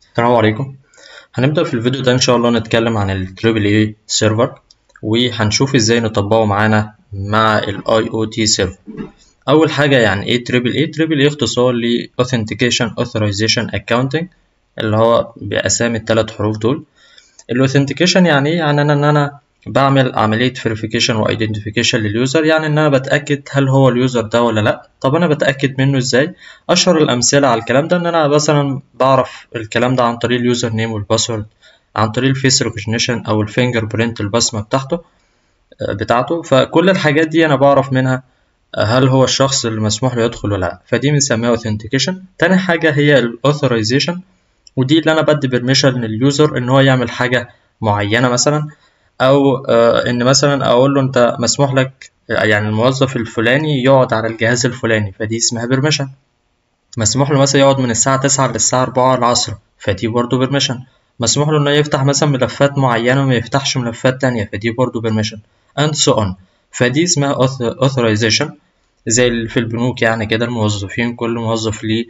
السلام عليكم هنبدأ في الفيديو ده إن شاء الله نتكلم عن ال AAA سيرفر وهنشوف إزاي نطبقه معانا مع ال IoT سيرفر أول حاجة يعني إيه AAA AAA اختصار ل Authentication Authorization Accounting اللي هو بأسامي التلات حروف دول ال Authentication يعني إيه؟ يعني أنا إن أنا بعمل عملية verification و identification لليوزر يعني إن أنا بتأكد هل هو اليوزر ده ولا لأ طب أنا بتأكد منه إزاي أشهر الأمثلة على الكلام ده إن أنا مثلا بعرف الكلام ده عن طريق اليوزر نيم والباسورد عن طريق الفيس ريكوجنيشن أو الفينجر برينت البصمة بتاعته بتاعته فكل الحاجات دي أنا بعرف منها هل هو الشخص اللي مسموح له يدخل ولا لأ فدي بنسميها authentication تاني حاجة هي ال authorization ودي اللي أنا بدي برميشن لليوزر إن هو يعمل حاجة معينة مثلا او ان مثلا اقول له انت مسموح لك يعني الموظف الفلاني يقعد على الجهاز الفلاني فدي اسمها بيرميشن مسموح له مثلا يقعد من الساعة تسعة للساعة أربعة العصر فدي برضه بيرميشن مسموح له انه يفتح مثلا ملفات معينة وما يفتحش ملفات تانية فدي برضه بيرميشن and so on فدي اسمها authorization زي في البنوك يعني كده الموظفين كل موظف ليه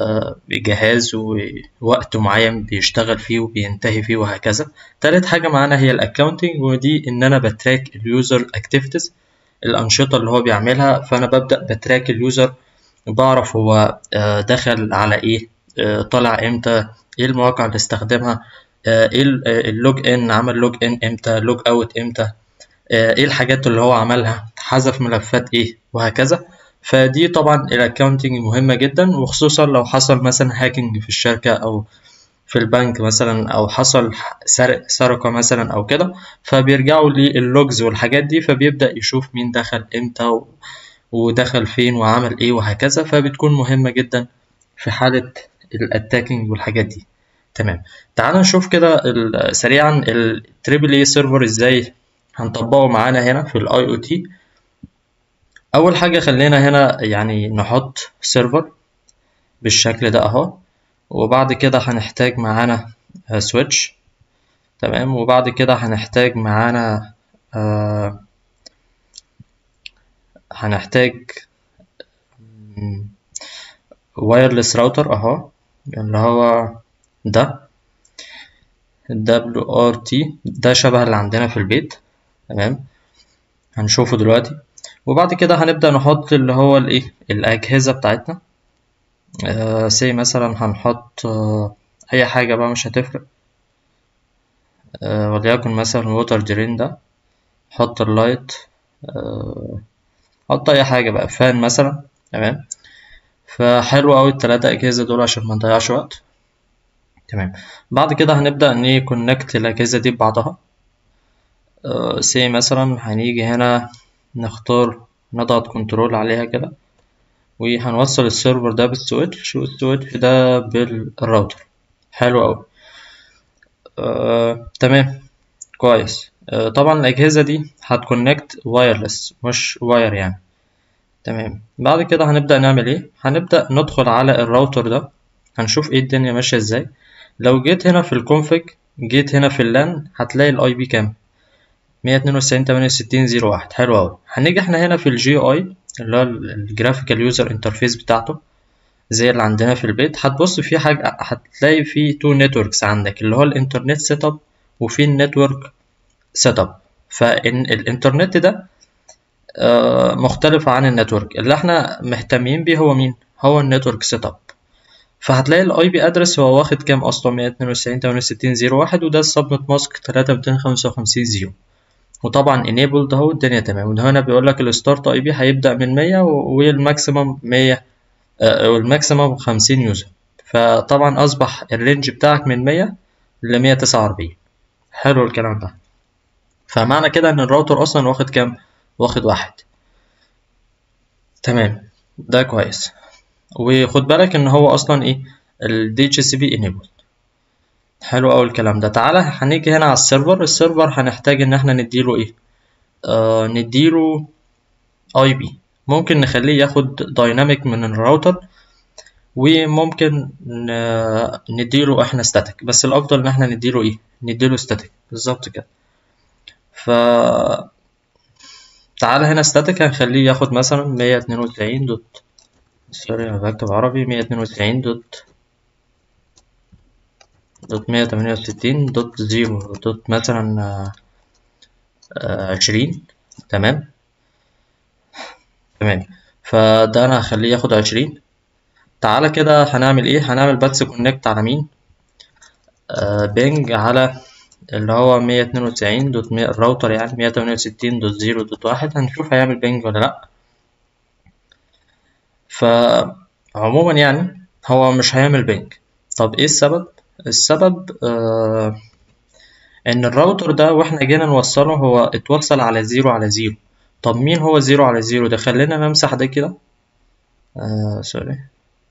جهاز ووقت معين بيشتغل فيه وبينتهي فيه وهكذا تالت حاجة معانا هي الاكاونتنج ودي ان انا بتراك اليوزر اكتيفيتيز الانشطة اللي هو بيعملها فانا ببدأ بتراك اليوزر بعرف هو دخل على ايه طلع امتى ايه المواقع اللي استخدمها ايه اللوج ان عمل لوج ان امتى لوج اوت امتى ايه الحاجات اللي هو عملها حذف ملفات ايه وهكذا فدي طبعا الاكونتنج مهمة جدا وخصوصا لو حصل مثلا هاكينج في الشركة أو في البنك مثلا أو حصل سرق سرقة مثلا أو كده فبيرجعوا لللوجز والحاجات دي فبيبدأ يشوف مين دخل امتى ودخل فين وعمل ايه وهكذا فبتكون مهمة جدا في حالة الاتاكينج والحاجات دي تمام تعال نشوف كده سريعا التريبل اي سيرفر ازاي هنطبقه معانا هنا في الاي او تي اول حاجه خلينا هنا يعني نحط سيرفر بالشكل ده اهو وبعد كده هنحتاج معانا سويتش تمام وبعد كده هنحتاج معانا آه هنحتاج وايرلس راوتر اهو اللي هو ده WRT ده شبه اللي عندنا في البيت تمام هنشوفه دلوقتي وبعد كده هنبدأ نحط اللي هو الايه الأجهزة بتاعتنا آه سي مثلا هنحط آه أي حاجة بقى مش هتفرق آه وليكن مثلا الووتر درين ده حط اللايت آه حط أي حاجة بقى فان مثلا تمام فحلو أوي التلاتة أجهزة دول عشان ما نضيعش وقت تمام بعد كده هنبدأ نكونكت الأجهزة دي ببعضها آه سي مثلا هنيجي هنا نختار نضغط كنترول عليها كده وهنوصل السيرفر ده بالسويتش والسويتش ده بالراوتر حلو أوي آه، تمام كويس آه، طبعا الأجهزة دي هتكونكت وايرلس مش واير يعني تمام بعد كده هنبدأ نعمل ايه هنبدأ ندخل على الراوتر ده هنشوف ايه الدنيا ماشية ازاي لو جيت هنا في الكونفج جيت هنا في اللان هتلاقي الاي بي كام مية اتنين وتسعين تمانية وستين زيرو واحد حلو أوي هنيجي احنا هنا في الجي اي اللي هو الجرافيكال يوزر انترفيس بتاعته زي اللي عندنا في البيت هتبص في حاجة هتلاقي في تو نتوركس عندك اللي هو الانترنت سيت اب وفي النتورك سيت اب فالانترنت ده آه مختلف عن النتورك اللي احنا مهتمين بيه هو مين هو النتورك سيت اب فهتلاقي الاي بي ادرس هو واخد كام اصلا مية اتنين وتسعين تمانية وستين زيرو واحد وده السبنت ماسك تلاتة ميتين خمسة وخمسين زيرو وطبعا enabled اهو الدنيا تمام وهنا بيقول لك الستارت اي بي هيبدأ من مية والماكسيمم مية والماكسيمم خمسين يوزر فطبعا أصبح الرينج بتاعك من مية لمية تسعة وأربعين حلو الكلام ده فمعنى كده إن الراوتر أصلا واخد كام؟ واخد واحد تمام ده كويس وخد بالك إن هو أصلا إيه ال DHCP enabled حلو أوي الكلام ده تعالى هنيجي هنا على السيرفر السيرفر هنحتاج إن احنا نديله إيه آه نديله اي بي ممكن نخليه ياخد دايناميك من الراوتر وممكن نديله احنا ستاتيك بس الافضل ان احنا نديله ايه نديله ستاتيك بالظبط كده ف تعالى هنا ستاتيك هنخليه ياخد مثلا مية اتنين وتسعين دوت سوري انا بكتب عربي مية اتنين وتسعين دوت دوت مية تمانية وستين دوت زيرو دوت مثلا آه، آه، عشرين تمام تمام فده انا هخليه ياخد عشرين تعالى كده هنعمل ايه هنعمل باتس كونكت على مين آه بينج على اللي هو مية اتنين وتسعين دوت مية الراوتر يعني مية تمانية وستين دوت زيرو دوت واحد هنشوف هيعمل بينج ولا لأ فعموما يعني هو مش هيعمل بينج طب ايه السبب السبب آه ان الراوتر ده واحنا جينا نوصله هو اتوصل على زيرو على زيرو طب مين هو زيرو على زيرو ده خلينا نمسح ده كده آه سوري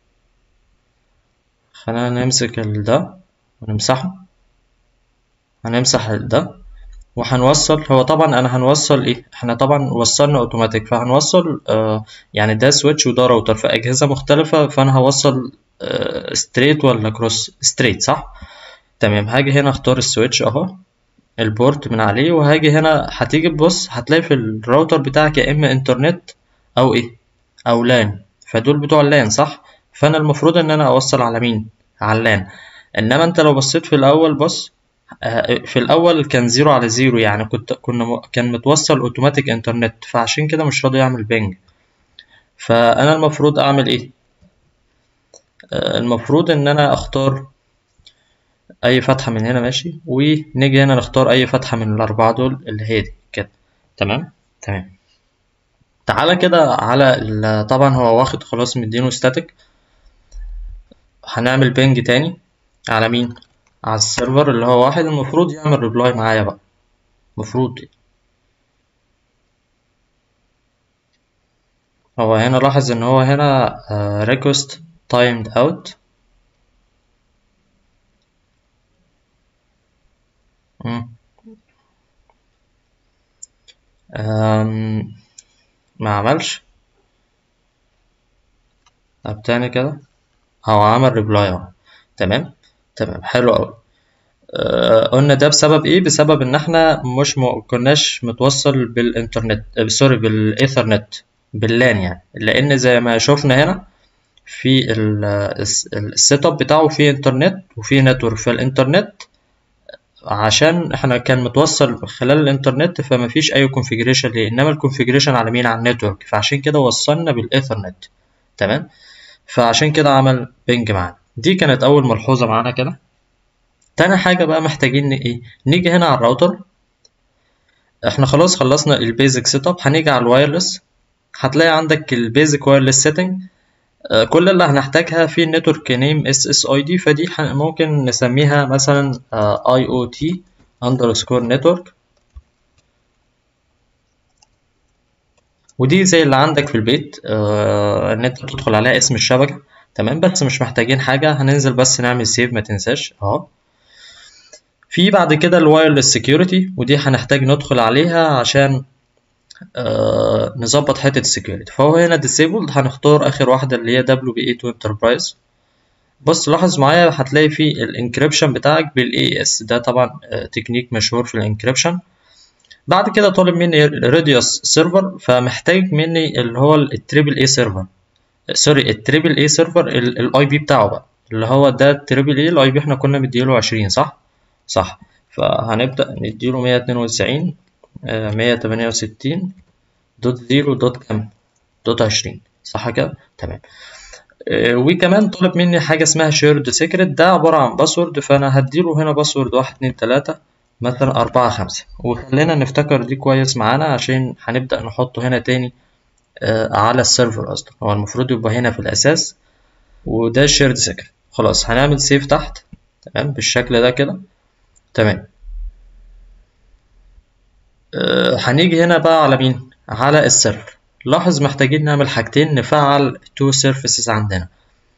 خلينا نمسك ال ده ونمسحه هنمسح ال ده وهنوصل هو طبعا انا هنوصل ايه احنا طبعا وصلنا اوتوماتيك فهنوصل آه يعني ده سويتش وده راوتر في اجهزه مختلفه فانا هوصل آه ستريت ولا كروس ستريت صح تمام هاجي هنا اختار السويتش اهو البورت من عليه وهاجي هنا هتيجي تبص هتلاقي في الراوتر بتاعك يا اما انترنت او ايه او لان فدول بتوع اللان صح فانا المفروض ان انا اوصل على مين على اللان انما انت لو بصيت في الاول بص في الاول كان زيرو على زيرو يعني كنت كنا م... كان متوصل اوتوماتيك انترنت فعشان كده مش راضي يعمل بينج فانا المفروض اعمل ايه المفروض ان انا اختار اي فتحه من هنا ماشي ونيجي هنا نختار اي فتحه من الاربعه دول اللي هي دي كده تمام تمام تعالى كده على ال... طبعا هو واخد خلاص مدينه ستاتيك هنعمل بينج تاني على مين على السيرفر اللي هو واحد المفروض يعمل ريبلاي معايا بقى المفروض هو هنا لاحظ ان هو هنا uh, request timed out مم. أم... ما عملش طب تاني كده هو عمل ريبلاي اهو تمام تمام حلو أوي آه قلنا ده بسبب ايه بسبب ان احنا مش م... كناش متوصل بالانترنت آه سوري بالايثرنت باللان يعني لان زي ما شفنا هنا في السيت اب بتاعه فيه انترنت وفيه نتورك فالانترنت عشان احنا كان متوصل خلال الانترنت فما فيش اي كونفيجريشن ليه انما الكونفيجريشن على مين على النتورك فعشان كده وصلنا بالايثرنت تمام فعشان كده عمل بينج معانا دي كانت اول ملحوظه معانا كده تاني حاجه بقى محتاجين ايه نيجي هنا على الراوتر احنا خلاص خلصنا البيزك سيت اب هنيجي على الوايرلس هتلاقي عندك البيزك وايرلس سيتنج كل اللي هنحتاجها في النتورك نيم اس اس اي دي فدي ممكن نسميها مثلا اي او تي اندرسكور نتورك ودي زي اللي عندك في البيت آه ان انت بتدخل عليها اسم الشبكه تمام بس مش محتاجين حاجه هننزل بس نعمل سيف ما تنساش اهو في بعد كده الوايرلس سكيورتي ودي هنحتاج ندخل عليها عشان آه نظبط حته السكيورتي فهو هنا disabled هنختار اخر واحده اللي هي WPA2 Enterprise بص لاحظ معايا هتلاقي في الانكريبشن بتاعك بالاي اس ده طبعا آه تكنيك مشهور في الانكريبشن بعد كده طالب مني راديوس سيرفر فمحتاج مني اللي هو التريبل اي سيرفر سوري التريبل اي سيرفر الاي بي بتاعه بقى اللي هو ده التريبل اي الاي بي احنا كنا مديله عشرين صح صح فهنبدأ نديله مية اتنين وتسعين مية تمانية وستين دوت زيرو دوت كام دوت عشرين صح كده تمام وكمان طلب مني حاجة اسمها شيرد سيكريت ده عبارة عن باسورد فأنا هديله هنا باسورد واحد اتنين تلاتة مثلا أربعة خمسة وخلينا نفتكر دي كويس معانا عشان هنبدأ نحطه هنا تاني على السيرفر أصلا هو المفروض يبقى هنا في الأساس وده شيرد سيكريت خلاص هنعمل سيف تحت تمام بالشكل ده كده تمام أه هنيجي هنا بقى على مين على السيرفر لاحظ محتاجين نعمل حاجتين نفعل تو سيرفيسز عندنا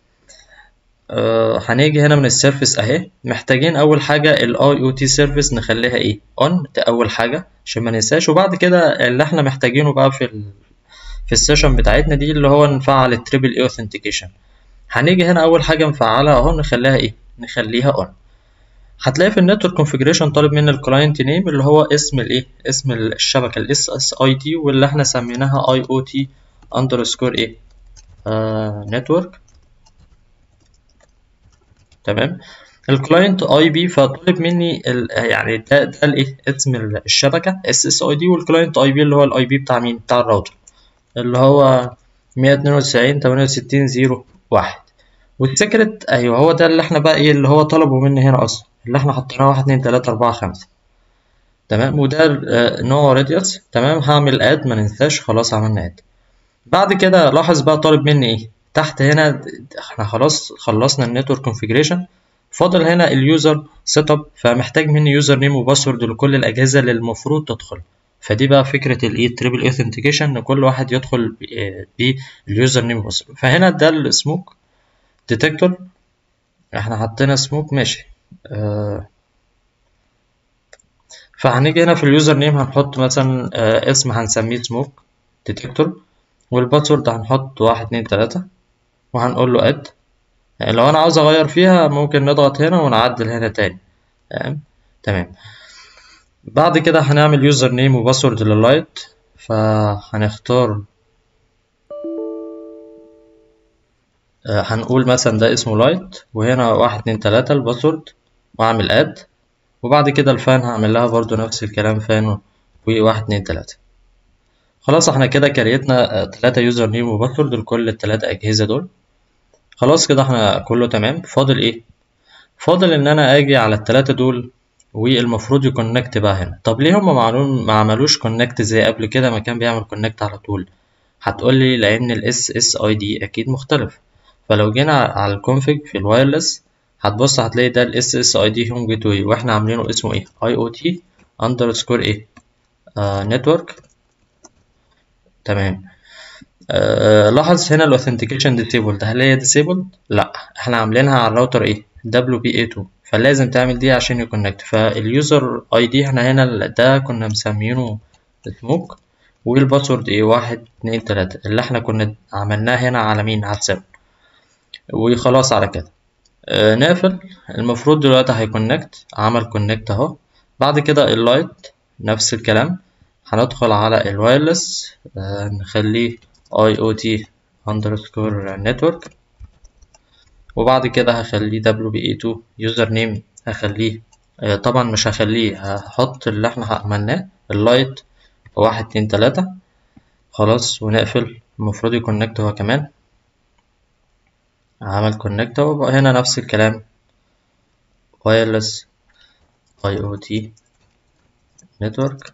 أه هنيجي هنا من السيرفيس اهي محتاجين اول حاجه الاي او تي سيرفيس نخليها ايه اون ده اول حاجه عشان ما ننساش وبعد كده اللي احنا محتاجينه بقى في ال... في السيشن بتاعتنا دي اللي هو نفعل التريبل اي اوثنتيكيشن هنيجي هنا اول حاجه نفعلها اهو نخليها ايه نخليها اون هتلاقي في النتورك كونفيجريشن طالب مني الكلاينت نيم اللي هو اسم الايه اسم الشبكه الاس اس اي تي واللي احنا سميناها اي او تي اندرسكور ايه نتورك تمام الكلاينت اي بي فطلب مني ال يعني ده ده الايه اسم الشبكه اس اس اي دي والكلاينت اي بي اللي هو الاي بي بتاع مين بتاع الراوتر اللي هو 192 68 0 1 والسكرت ايوه هو ده اللي احنا بقى ايه اللي هو طلبه مني هنا اصلا اللي احنا حطيناه 1 2 3 4 5 تمام وده نوع راديوس تمام هعمل اد ما ننساش خلاص عملنا اد بعد كده لاحظ بقى طالب مني ايه تحت هنا احنا خلاص خلصنا النتورك كونفيجريشن فاضل هنا اليوزر سيت اب فمحتاج مني يوزر نيم وباسورد لكل الاجهزه اللي المفروض تدخل فدي بقى فكره الايه تريبل اوثنتيكيشن ان كل واحد يدخل باليوزر نيم وباسورد فهنا ده السموك ديتكتور احنا حطينا سموك ماشي آه فهنيجي هنا في اليوزر نيم هنحط مثلا آه اسم هنسميه سموك ديتكتور والباسورد هنحط واحد اتنين تلاتة وهنقول له اد يعني لو انا عاوز اغير فيها ممكن نضغط هنا ونعدل هنا تاني تمام تمام بعد كده هنعمل يوزر نيم وباسورد لللايت فهنختار آه هنقول مثلا ده اسمه لايت وهنا واحد اتنين تلاتة الباسورد واعمل اد وبعد كده الفان هعمل لها برضو نفس الكلام فان وواحد اتنين تلاتة خلاص احنا كده كريتنا تلاتة يوزر نيم وباسورد لكل التلاتة أجهزة دول خلاص كده احنا كله تمام فاضل ايه فاضل ان انا اجي على التلاتة دول والمفروض يكونكت بقى هنا طب ليه هما معلوم ما عملوش كونكت زي قبل كده ما كان بيعمل كونكت على طول هتقولي لان الاس اس اي دي اكيد مختلف فلو جينا على الكونفيج في الوايرلس هتبص هتلاقي ده الاس اس اي دي هوم جيت واي واحنا عاملينه اسمه ايه اي او تي اندرسكور ايه نتورك تمام أه لاحظ هنا الاوثنتيكيشن ديسيبلد هل هي ديسيبلد لا احنا عاملينها على الراوتر ايه دبليو بي اي 2 فلازم تعمل دي عشان يكونكت فاليوزر اي دي احنا هنا ده كنا مسمينه سموك والباسورد ايه واحد اتنين تلاتة اللي احنا كنا عملناه هنا على مين على السيرفر وخلاص على كده أه نقفل المفروض دلوقتي هيكونكت عمل كونكت اهو بعد كده اللايت نفس الكلام هندخل على الوايرلس أه نخليه IoT underscore network وبعد كده هخليه WPA2 يوزر نيم هخليه أه طبعا مش هخليه هحط اللي احنا عملناه اللايت واحد اتنين تلاتة خلاص ونقفل المفروض يكونكت هو كمان عمل كونكت وبقى هنا نفس الكلام wireless IoT network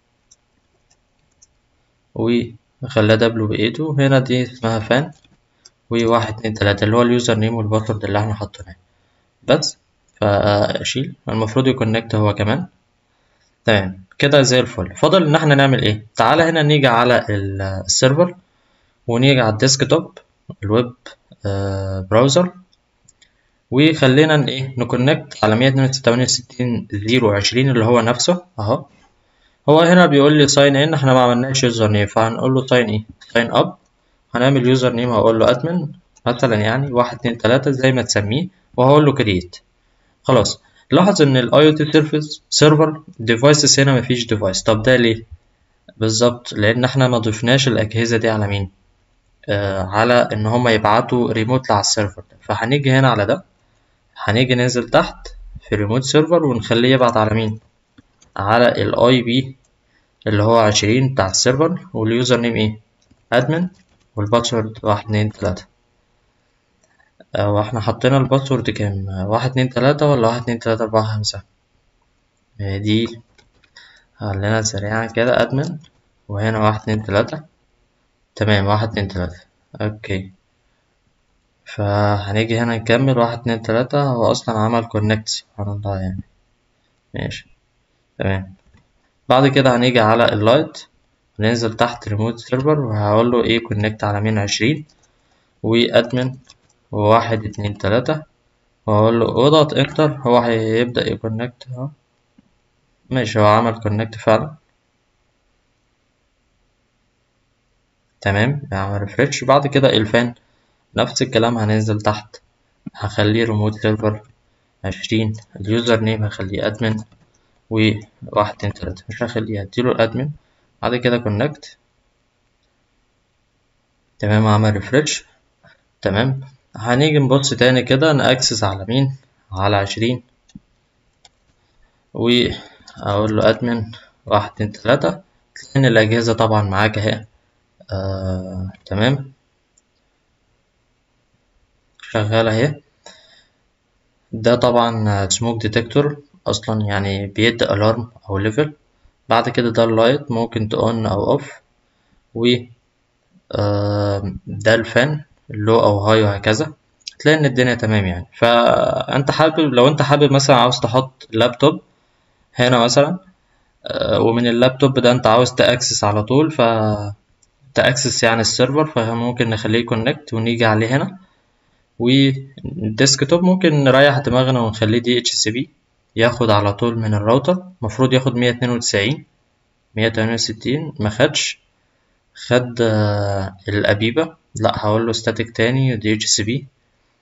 وخلاه دبليو بي 2 هنا دي اسمها فان وواحد اتنين تلاتة اللي هو اليوزر نيم والباسورد اللي احنا حطيناه بس فاشيل المفروض يكونكت هو كمان تمام كده زي الفل فاضل ان احنا نعمل ايه تعالى هنا نيجي على السيرفر ونيجي على الديسكتوب الويب آه براوزر وخلينا ايه نكونكت على مية اتنين وستين زيرو عشرين اللي هو نفسه اهو هو هنا بيقول لي ساين ان احنا ما عملناش يوزر نيم فهنقول له ساين ايه ساين اب هنعمل يوزر نيم هقول له ادمن مثلا يعني واحد اتنين تلاتة زي ما تسميه وهقول له كرييت خلاص لاحظ ان الاي او تي سيرفيس سيرفر ديفايسز هنا مفيش ديفايس طب ده ليه بالظبط لان احنا ما ضفناش الاجهزه دي على مين آه على ان هما يبعتوا ريموت على السيرفر ده فهنيجي هنا على ده هنيجي ننزل تحت في ريموت سيرفر ونخليه يبعت على مين على الاي بي اللي هو عشرين بتاع السيرفر واليوزر نيم ايه ادمن والباسورد واحد اتنين تلاتة آه واحنا حطينا الباسورد كام واحد اتنين تلاتة ولا واحد اتنين تلاتة اربعة خمسة دي خلينا سريعا كده ادمن وهنا واحد اتنين تلاتة تمام واحد اتنين تلاتة اوكي فهنيجي هنا نكمل واحد اتنين تلاتة هو اصلا عمل كونكت سبحان الله يعني ماشي تمام بعد كده هنيجي على اللايت وننزل تحت ريموت سيرفر وهقول له ايه كونكت على مين عشرين وادمن وواحد اتنين تلاتة وهقول له اضغط انتر هو هيبدأ يكونكت اهو ماشي هو عمل كونكت فعلا تمام اعمل ريفريش بعد كده الفان نفس الكلام هننزل تحت هخليه ريموت سيرفر عشرين اليوزر نيم هخليه ادمن وواحد اتنين تلاتة مش هخليه هديله الادمن بعد كده كونكت تمام عمل ريفريش تمام هنيجي نبص تاني كده نأكسس على مين على عشرين وأقول له أدمن واحد اتنين تلاتة تلاقي إن الأجهزة طبعا معاك أهي آه، تمام شغالة أهي ده طبعا سموك ديتكتور أصلا يعني بيدي ألارم أو ليفل بعد كده ده اللايت ممكن تأون أو أوف و آه، ده الفان لو أو هاي وهكذا تلاقي إن الدنيا تمام يعني فأنت حابب لو أنت حابب مثلا عاوز تحط لابتوب هنا مثلا آه، ومن اللابتوب ده أنت عاوز تأكسس على طول ف تأكسس يعني السيرفر فممكن نخليه كونكت ونيجي عليه هنا والديسكتوب ممكن نريح دماغنا ونخليه دي اتش سي بي ياخد على طول من الراوتر المفروض ياخد مية اتنين وتسعين مية تمانية وستين مخدش خد آه، الأبيبة لأ هقوله ستاتيك تاني دي اتش سي بي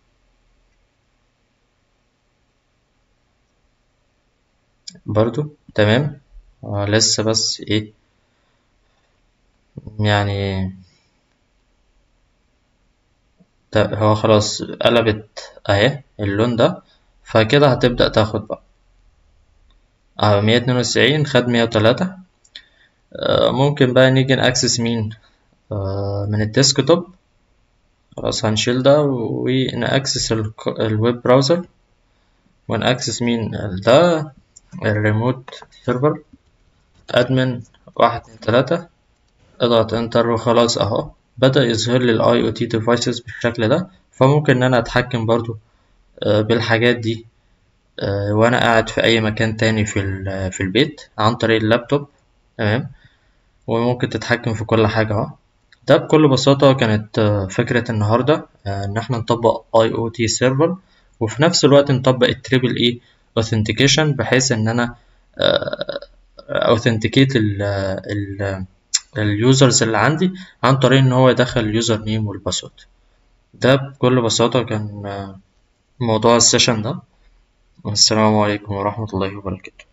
برضو تمام آه لسه بس ايه يعني ت- هو خلاص قلبت اهي اللون ده فكده هتبدأ تاخد بقى اه مية اتنين وتسعين خد مية وتلاتة آه ممكن بقى نيجي نأكسس مين آه من الديسكتوب خلاص هنشيل ده ونأكسس الك- الويب براوزر ونأكسس مين ده الريموت سيرفر ادمن واحد اتنين تلاتة اضغط انتر وخلاص اهو بدأ يظهر لي الاي او تي ديفايسز بالشكل ده فممكن ان انا اتحكم برضو آه، بالحاجات دي آه، وانا قاعد في اي مكان تاني في ال- في البيت عن طريق اللابتوب تمام وممكن تتحكم في كل حاجة اهو ده بكل بساطة كانت آه، فكرة النهاردة آه، ان احنا نطبق اي او تي سيرفر وفي نفس الوقت نطبق التريبل اي اوثنتيكيشن بحيث ان انا اوثنتيكيت ال ال اليوزرز اللي عندي عن طريق ان هو يدخل اليوزر نيم والباسورد ده بكل بساطة كان آه، موضوع السيشن ده والسلام عليكم ورحمة الله وبركاته